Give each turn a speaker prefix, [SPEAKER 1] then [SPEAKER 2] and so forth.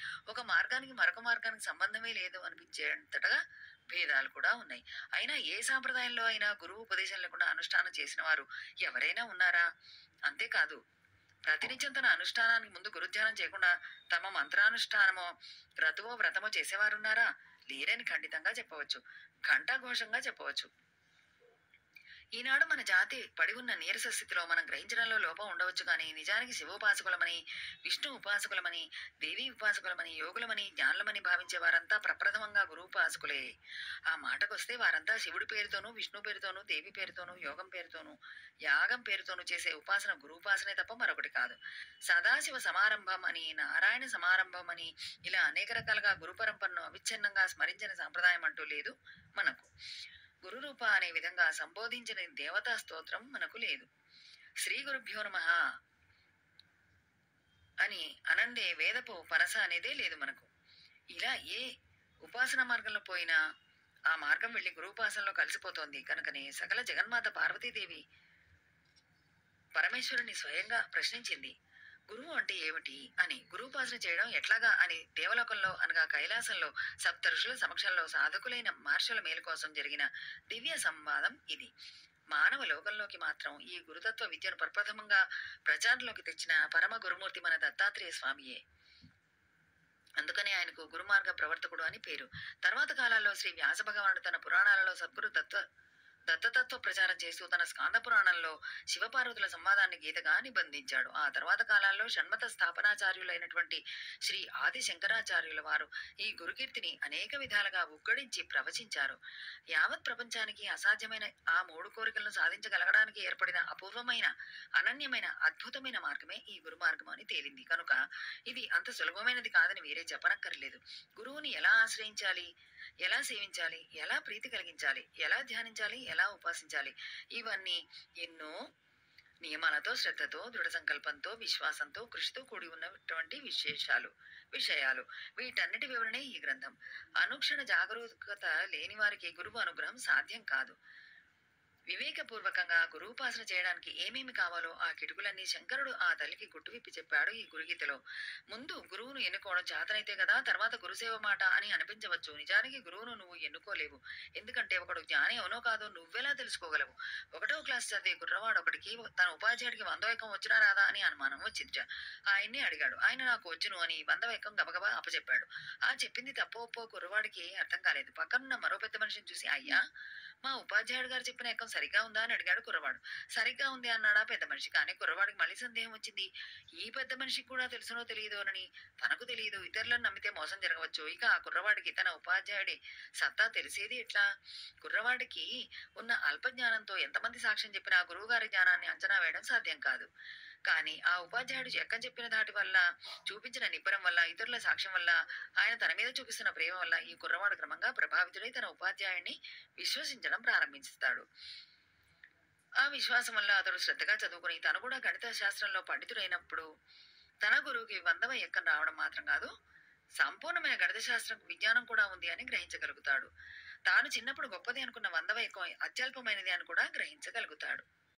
[SPEAKER 1] ఒక మార్గానికి మరొక మార్గానికి సంబంధమే లేదు అనిపించేంతటగా భేదాలు కూడా ఉన్నాయి అయినా ఏ సాంప్రదాయంలో అయినా గురువు ఉపదేశం లేకుండా అనుష్ఠానం చేసిన వారు ఎవరైనా ఉన్నారా అంతేకాదు ప్రతినిత్యం తన అనుష్ఠానానికి ముందు గురుధ్యానం చేయకుండా తమ మంత్రానుష్ఠానమో క్రతువో వ్రతమో చేసేవారున్నారా లేరని ఖండితంగా చెప్పవచ్చు ఘంటాఘోషంగా చెప్పవచ్చు ఈనాడు మన జాతి పడి ఉన్న నీరస స్థితిలో మనం గ్రహించడంలో లోపం ఉండవచ్చు కానీ నిజానికి శివోపాసకులమని విష్ణు ఉపాసకులమని దేవి ఉపాసకులమని యోగులమని జ్ఞానులమని భావించే వారంతా ప్రప్రథమంగా గురు ఉపాసకులే ఆ మాటకొస్తే వారంతా శివుడి పేరుతోనూ విష్ణు పేరుతోనూ దేవి పేరుతోనూ యోగం పేరుతోనూ యాగం పేరుతోనూ చేసే ఉపాసన గురు ఉపాసనే తప్ప మరొకటి కాదు సదాశివ సమారంభం అని నారాయణ సమారంభం అని ఇలా అనేక రకాలుగా గురు పరంపరను అవిచ్ఛిన్నంగా స్మరించిన సాంప్రదాయం అంటూ లేదు మనకు గురు రూప అనే విధంగా సంబోధించిన దేవతా స్తోత్రం మనకు లేదు శ్రీ గురుభ్యో నమ అని అనందే వేదపు పనస అనేదే లేదు మనకు ఇలా ఏ ఉపాసన మార్గంలో పోయినా ఆ మార్గం వెళ్లి గురువుపాసనలో కలిసిపోతోంది కనుకనే సకల జగన్మాత పార్వతీదేవి పరమేశ్వరుని స్వయంగా ప్రశ్నించింది గురువు అంటే ఏమిటి అని గురువుపాసన చేయడం ఎట్లాగా అని దేవలోకంలో అనగా కైలాసంలో సప్త ఋషుల సమక్షంలో సాధకులైన మహర్షుల మేలు కోసం జరిగిన దివ్య సంవాదం ఇది మానవ లోకంలోకి మాత్రం ఈ గురుతత్వ విద్యను ప్రప్రథమంగా ప్రచారంలోకి తెచ్చిన పరమ గురుమూర్తి మన దత్తాత్రేయ స్వామియే అందుకనే ఆయనకు గురుమార్గ ప్రవర్తకుడు అని పేరు తర్వాత కాలాల్లో శ్రీ వ్యాస భగవానుడు తన పురాణాలలో సద్గురు దత్త దత్తతత్వ ప్రచారం చేస్తూ తన స్కాంద పురాణంలో శివపార్వతుల సంవాదాన్ని గీతగా నిబంధించాడు ఆ తర్వాత కాలాల్లో షణ్మత స్థాపనాచార్యులైనటువంటి శ్రీ ఆది శంకరాచార్యుల వారు ఈ గురుకీర్తిని అనేక విధాలుగా ఉగ్గడించి ప్రవచించారు యావత్ ప్రపంచానికి అసాధ్యమైన ఆ మూడు కోరికలను సాధించగలగడానికి ఏర్పడిన అపూర్వమైన అనన్యమైన అద్భుతమైన మార్గమే ఈ గురు మార్గం అని తేలింది కనుక ఇది అంత సులభమైనది కాదని మీరే చెప్పనక్కర్లేదు గురువుని ఎలా ఆశ్రయించాలి ఎలా సేవించాలి ఎలా ప్రీతి కలిగించాలి ఎలా ధ్యానించాలి ఎలా ఉపాసించాలి ఇవన్నీ ఎన్నో నియమాలతో శ్రద్ధతో దృఢ సంకల్పంతో విశ్వాసంతో కృషితో కూడి ఉన్నటువంటి విశేషాలు విషయాలు వీటన్నిటి వివరణే ఈ గ్రంథం అనుక్షణ జాగరూకత లేని వారికి గురువు అనుగ్రహం సాధ్యం కాదు వివేకపూర్వకంగా గురువుపాసన చేయడానికి ఏమేమి కావాలో ఆ కిటుకులన్నీ శంకరుడు ఆ తల్లికి గుట్టు విప్పి చెప్పాడు ఈ గురుగీతలో ముందు గురువును ఎన్నుకోవడం చేతనైతే కదా తర్వాత గురుసేవ మాట అని అనిపించవచ్చు నిజానికి గురువును నువ్వు ఎన్నుకోలేవు ఎందుకంటే ఒకడు జ్ఞాని అవునో కాదో నువ్వెలా తెలుసుకోగలవు ఒకటో క్లాస్ చదివే కుర్రవాడు ఒకటికి తన ఉపాధ్యాయుడికి వంద వేకం వచ్చినా రాదా అని అనుమానం వచ్చింది ఆయన్ని అడిగాడు ఆయన నాకు వచ్చును అని వంద వేకం గబగబా అప్పచెప్పాడు ఆ చెప్పింది తప్పో ఒప్పో కుర్రవాడికి అర్థం కాలేదు పక్కనున్న మరో పెద్ద మనిషిని చూసి అయ్యా మా ఉపాధ్యాయుడు గారు చెప్పిన ఎక్కం సరిగ్గా ఉందా అని అడిగాడు కుర్రవాడు సరిగ్గా ఉంది అన్నాడా పెద్ద మనిషి కానీ కుర్రవాడికి మళ్ళీ సందేహం వచ్చింది ఈ పెద్ద మనిషికి కూడా తెలుసునో తెలియదు అని తనకు తెలియదు ఇతరులను నమ్మితే మోసం జరగవచ్చు ఇక ఆ కుర్రవాడికి తన ఉపాధ్యాయుడి సత్తా తెలిసేది ఎట్లా కుర్రవాడికి ఉన్న అల్పజ్ఞానంతో ఎంతమంది సాక్ష్యం చెప్పినా గురువు గారి జ్ఞానాన్ని అంచనా వేయడం సాధ్యం కాదు కానీ ఆ ఉపాధ్యాయుడు ఎక్కం చెప్పిన దాటి వల్ల చూపించిన నిబ్బరం వల్ల ఇతరుల సాక్ష్యం వల్ల ఆయన తన మీద చూపిస్తున్న ప్రేమ వల్ల ఈ కుర్రవాడు క్రమంగా ప్రభావితుడై తన ఉపాధ్యాయుడిని విశ్వసించడం ప్రారంభిస్తాడు ఆ విశ్వాసం వల్ల అతడు శ్రద్ధగా చదువుకుని తను కూడా గణిత శాస్త్రంలో పండితుడైనప్పుడు తన గురువుకి వందవ ఎక్కం రావడం మాత్రం కాదు సంపూర్ణమైన గణిత శాస్త్రం విజ్ఞానం కూడా ఉంది అని గ్రహించగలుగుతాడు తాను చిన్నప్పుడు గొప్పది అనుకున్న వందవ ఎక్కం అత్యల్పమైనది అని కూడా గ్రహించగలుగుతాడు